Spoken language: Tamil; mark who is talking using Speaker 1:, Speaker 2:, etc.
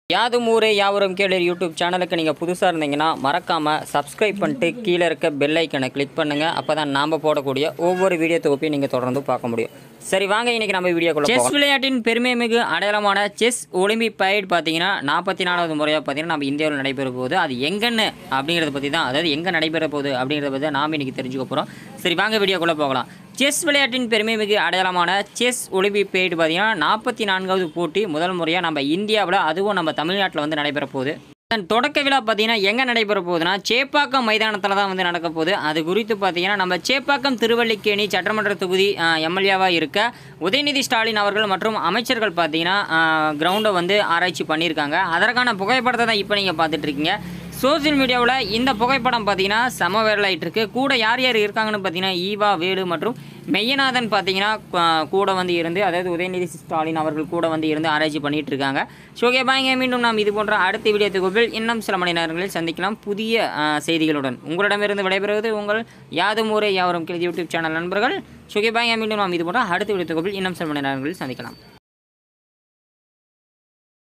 Speaker 1: யாதும் ஊரே யாவரும் கேளு யூடியூப் சேனலுக்கு நீங்கள் புதுசாக இருந்தீங்கன்னா மறக்காமல் சப்ஸ்கிரைப் பண்ணிட்டு கீழே இருக்க பெல் ஐக்கனை கிளிக் பண்ணுங்கள் அப்போ தான் நாம் போடக்கூடிய ஒவ்வொரு வீடியோ தொகுப்பையும் நீங்கள் தொடர்ந்து பார்க்க முடியும் சரி வாங்க இன்றைக்கி நம்ம வீடியோக்குள்ள செஸ் விளையாட்டின் பெருமை மிகு அடையாளமான செஸ் ஒலிம்பிக் பைட் பார்த்தீங்கன்னா நாற்பத்தி நாலாவது முறையாக பார்த்தீங்கன்னா நம்ம இந்தியாவில் நடைபெற போகுது அது எங்கன்னு அப்படிங்கிறத பற்றி தான் அதாவது எங்கே நடைபெற போகுது அப்படிங்கிறத பற்றி தான் நாம் இன்றைக்கி தெரிஞ்சுக்க போகிறோம் சரி வாங்க வீடியோக்குள்ளே போகலாம் செஸ் விளையாட்டின் பெருமை மிகு அடையாளமான செஸ் ஒலிம்பிக் போயிட்டு பார்த்தீங்கன்னா நாற்பத்தி நான்காவது போட்டி முதல் முறையாக நம்ம இந்தியாவில் அதுவும் நம்ம தமிழ்நாட்டில் வந்து நடைபெற போகுது அதன் தொடக்க விழா பார்த்தீங்கன்னா எங்கே நடைபெற போகுதுன்னா சேப்பாக்கம் மைதானத்தில் தான் வந்து நடக்க போகுது அது குறித்து பார்த்தீங்கன்னா நம்ம சேப்பாக்கம் திருவல்லிக்கேணி சட்டமன்ற தொகுதி எம்எல்ஏவாக இருக்க உதயநிதி ஸ்டாலின் அவர்கள் மற்றும் அமைச்சர்கள் பார்த்தீங்கன்னா கிரவுண்டை வந்து ஆராய்ச்சி பண்ணியிருக்காங்க அதற்கான புகைப்படத்தை தான் இப்போ நீங்கள் பார்த்துட்டு இருக்கீங்க சோசியல் மீடியாவில் இந்த புகைப்படம் பார்த்தீங்கன்னா செம வைரல் ஆயிட்டு இருக்கு கூட யார் யார் இருக்காங்கன்னு பார்த்தீங்கன்னா ஈவா வேலு மற்றும் மெய்யநாதன் பார்த்தீங்கன்னா கு- கூட வந்து இருந்து அதாவது உதயநிதி ஸ்டாலின் அவர்கள் கூட வந்து இருந்து ஆராய்ச்சி பண்ணிட்டு இருக்காங்க ஸோ ஓகே பாய்ங்க மீண்டும் நாம் இது போன்ற அடுத்த வீடியோ தொகுப்பில் இன்னும் சில மணி நேரங்களில் சந்திக்கலாம் புதிய அஹ், செய்திகளுடன் உங்களிடமிருந்து விடைபெறுவது உங்கள் யாதும் ஊரே யாவரும் கிழதி யூடியூப் சேனல் நண்பர்கள் ஸோ ஓகே பாய்ங்க மீண்டும் நாம் இது போன்ற அடுத்த வீடியோ தொகுப்பில் இன்னும் சில மணி நேரங்களில் சந்திக்கலாம்